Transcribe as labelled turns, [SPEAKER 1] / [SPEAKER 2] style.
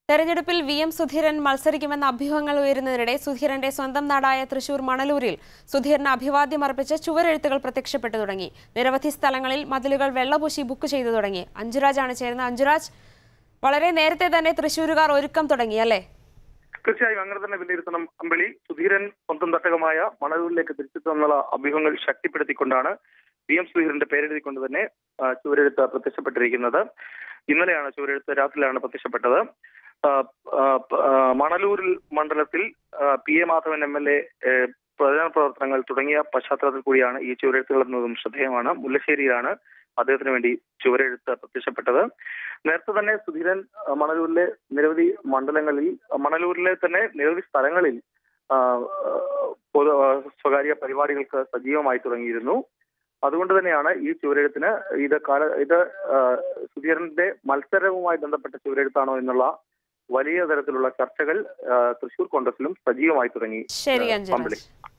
[SPEAKER 1] തെരഞ്ഞെടുപ്പിൽ V M Sudheeran മത്സരിക്കുമെന്ന അഭ്യൂഹങ്ങൾ ഉയരുന്നതിനിടെ സുധീരന്റെ സ്വന്തം നാടായ തൃശൂർ മണലൂരിൽ സുധീരന് അഭിവാദ്യം അർപ്പിച്ച് ചുവരെഴുത്തുകൾ പ്രത്യക്ഷപ്പെട്ടു തുടങ്ങി നിരവധി സ്ഥലങ്ങളിൽ മതിലുകൾ വെള്ളപൂശി ബുക്ക് ചെയ്തു തുടങ്ങി അഞ്ജുരാജാണ് ചേരുന്നത് അഞ്ജുരാജ് വളരെ നേരത്തെ തന്നെ തൃശൂരുകാർ ഒരുക്കം തുടങ്ങി അല്ലേ
[SPEAKER 2] തീർച്ചയായും അങ്ങനെ തന്നെ വിലയിരുത്തണം അമ്പിളി സുധീരൻ സ്വന്തം തട്ടകമായ മണലൂരിലേക്ക് തിരിച്ചെത്തുന്നുള്ള അഭ്യൂഹങ്ങൾ ശക്തിപ്പെടുത്തിക്കൊണ്ടാണ് വി എം സുധീരന്റെ പേരെഴുതിക്കൊണ്ട് തന്നെ ആ, ചുവരെഴുത്ത് പ്രത്യക്ഷപ്പെട്ടിരിക്കുന്നത് ഇന്നലെയാണ് ചുവരെഴുത്ത് രാത്രിയിലാണ് പ്രത്യക്ഷപ്പെട്ടത് ആ, ആ, പ- ആ, മണലൂരിൽ മണ്ഡലത്തിൽ ആ, P A Madhavan M L A പ്രചരണ പ്രവർത്തനങ്ങൾ തുടങ്ങിയ പശ്ചാത്തലത്തിൽ കൂടിയാണ് ഈ ചുവരെഴുത്തുകൾ എന്നതും ശ്രദ്ധേയമാണ് മുല്ലശ്ശേരിയിലാണ് അദ്ദേഹത്തിന് വേണ്ടി ചുവരെഴുത്ത് പ്രത്യക്ഷപ്പെട്ടത് നേരത്തെ തന്നെ സുധീരൻ ആ, മണലൂരിലെ നിരവധി മണ്ഡലങ്ങളിൽ ആ, മണലൂരിലെ തന്നെ നിരവധി സ്ഥലങ്ങളിൽ ആ, ആ, പൊതു ആ, സ്വകാര്യ പരിപാടികൾക്ക് സജീവമായി തുടങ്ങിയിരുന്നു അതുകൊണ്ട് തന്നെയാണ് ഈ ചുവരെഴുത്തിന് ഇത് കാല ഇത് ആ, സുധീരന്റെ മത്സരവുമായി ബന്ധപ്പെട്ട ചുവരെഴുത്താണോ എന്നുള്ള വലിയ തരത്തിലുള്ള ചർച്ചകൾ ആ, തൃശൂർ കോൺഗ്രസിലും സജീവമായി തുടങ്ങി
[SPEAKER 1] ശരി
[SPEAKER 2] ആ, പമ്പിളി
[SPEAKER 1] അഞ്ജുരാജ്